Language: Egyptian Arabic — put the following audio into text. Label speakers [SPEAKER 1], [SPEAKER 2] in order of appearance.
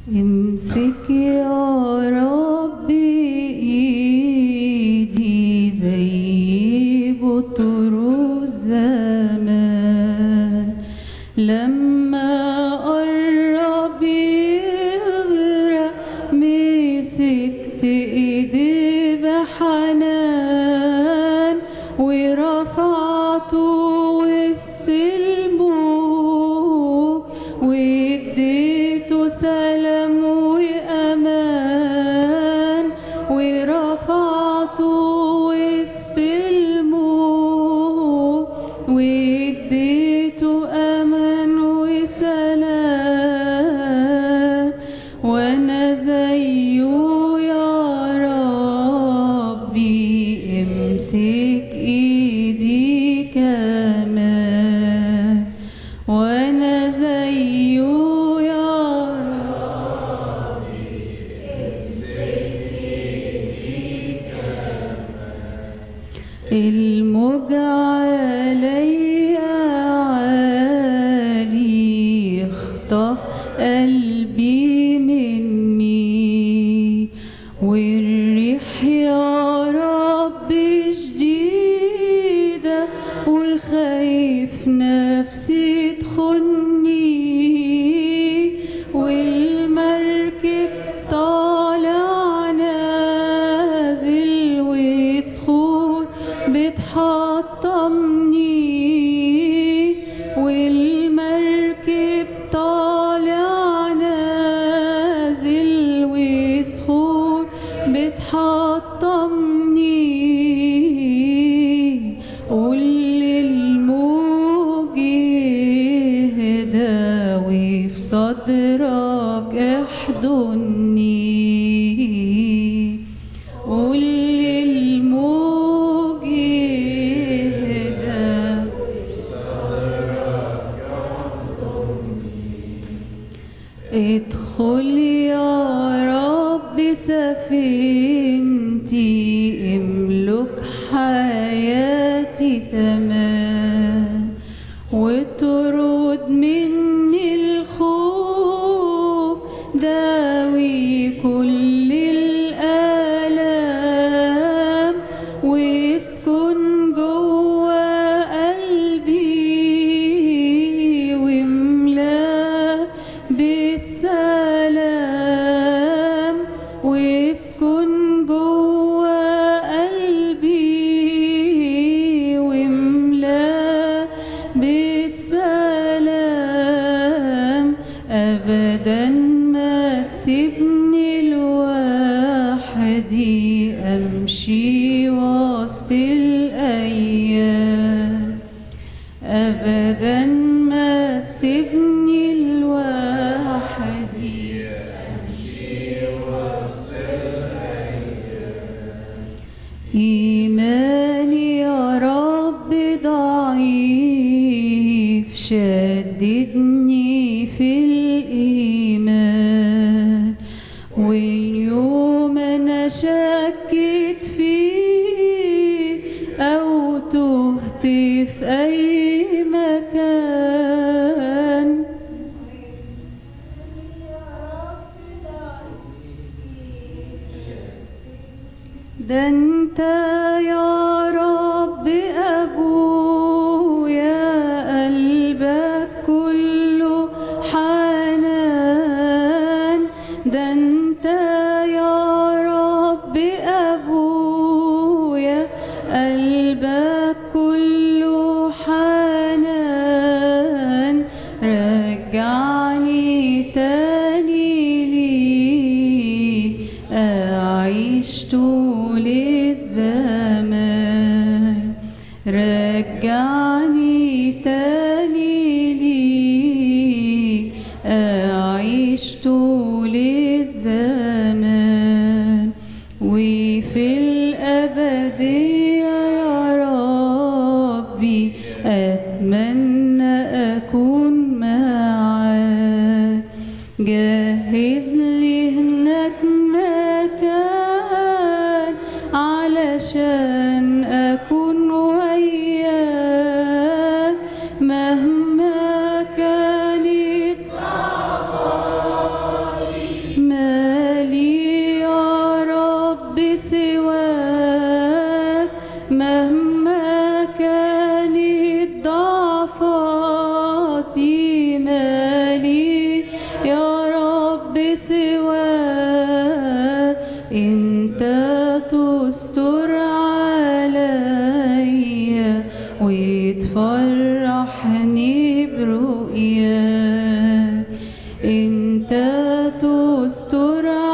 [SPEAKER 1] امسك يا ربي ايدي زي بطر الزمان لما قرب يغرق مسكت ايدي بحنان ورفعته وسط الموج واديته سلام وامان ورفعته وسط الموج واديته امان وسلام وانا زيه يا ربي امسك ايدي كمان وانا زيه يا ربي الموج عليا عالي يخطف قلبي مني والريح يا رب شديدة وخايف نفسي تخني والمركب طالع نازل وصخور بتحطمني والمركب طالع نازل وصخور بتحطمني قول للموج اهدى وفي صدرك احضني قول للموج اهدى ادخل يا رب سفينتي املك حياتي تمام وترد مني الخوف داوي كل الآلام واسكن جوا قلبي واملاه بالسلام واسكن جوا قلبي واملاه بالسلام ابدا ما تسيبني لوحدي امشي وسط الايام ابدا ما تسيبني لوحدي إيماني يا رب ضعيف شددني في الإيمان واليوم أنا شكيت فيك أو تهت في أي مكان ده انت يا رب ابويا قلبك كله حنان ده انت يا رب ابويا قلبك كله حنان رجعني تاني ليك أعيش طول الزمان رجعني تاني ليك أعيش طول الزمان وفي الأبدية يا ربي أتمنى أكون معاك جهز لي هناك مكان علشان أكون وياك مهما كانت تستر عليا وتفرحني برؤياك انت تستر